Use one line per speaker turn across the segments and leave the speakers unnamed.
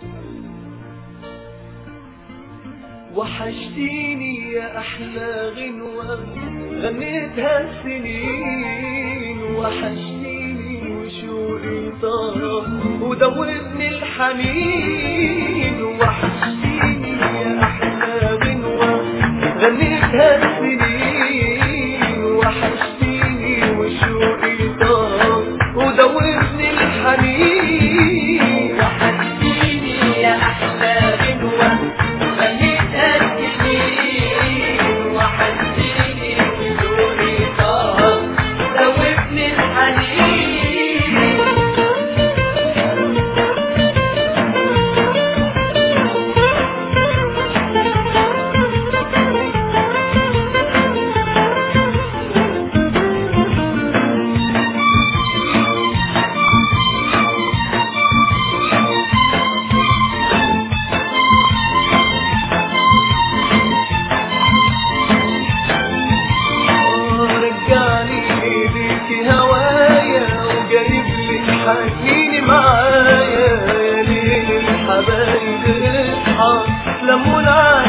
وحشتيني يا أحلى غنوة غنيتها السنين وحشتيني وشوقي طار ودوبني الحنين وحشتيني يا أحلى غنوة غنيتها السنين وحشتيني وشوقي طار ودوبني الحنين
وحشتيني يا أحلى غنوة غنيتها السنين وحشتيني وشوقي طار دوبني الحنين
رجعني ايديك هوايا وجايب لي حنيني معايا يا ليل الحبايب اصحى لموا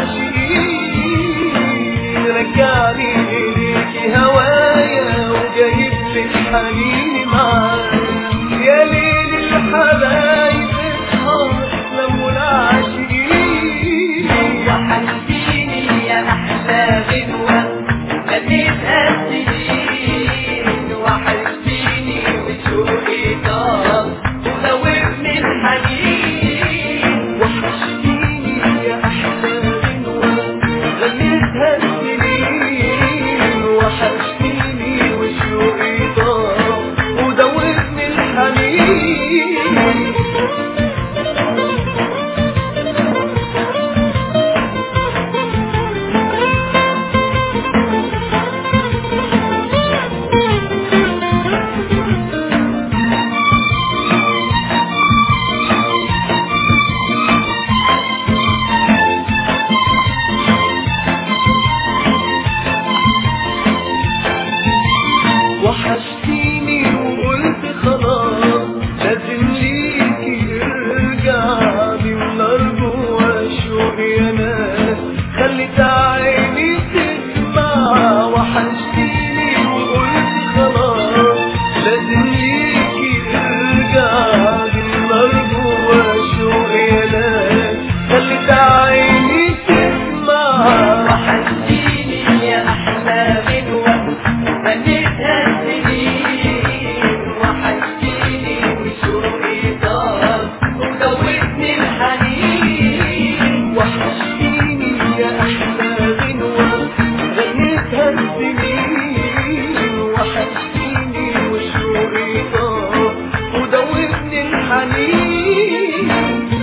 العاشقين رجعني ايديك هوايا وجايب لي حنيني معايا يا ليل الحبايب اصحى لموا العاشقين
وحشتيني يا أحلى غنوة غنيتها السنين وحشتيني وشوقي طار ودوبني الحنين
وحشتيني يا أحلى غنوة غنيتها السنين وحشتيني وشوقي ضاع ودوبني الحنين وحشتيني وقلت خلاص لازم ليكي ارجع من ارجو شوقي يا ناس خليت عيني تسمع وحشتيني وقلت خلاص لازم ليكي ارجع من ارجو شوقي يا ناس خليت عيني تسمع
وحشتيني يا أحلى غنوة غنيتها السنين وحشتيني وشوقي طار ودوبني الحنين
وحشتيني يا أحلى غنوة غنيتها السنين وحشتيني وشوقي طار ودوبني الحنين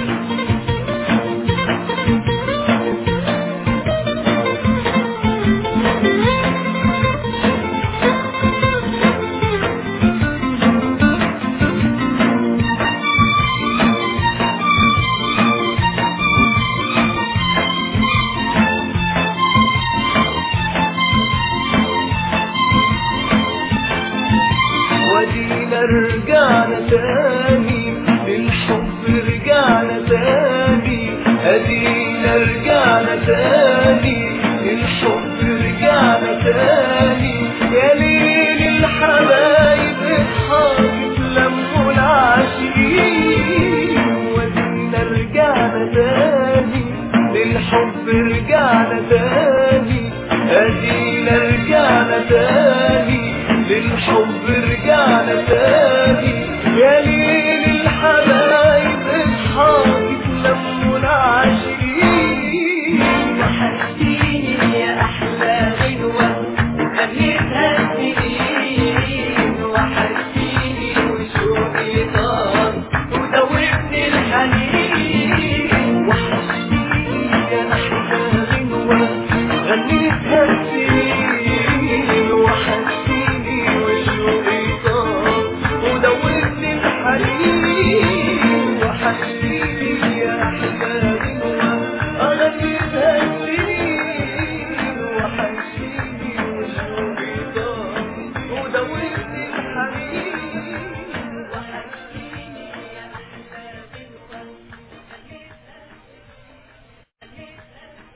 ودينا رجعنا تاني للحب رجعنا تاني ادينا رجعنا تاني للحب رجعنا تاني يا ليل الحبايب اصحابي لموا العاشقين ودينا رجعنا تاني للحب رجعنا تاني ادينا رجعنا تاني للحب رجعنا تاني يا ليل الحبايب اصحابي لموا العاشقين
وحشتيني يا أحلى غنوة غنيتها السنين وحشتيني وشوقي طار ودوبني الحنين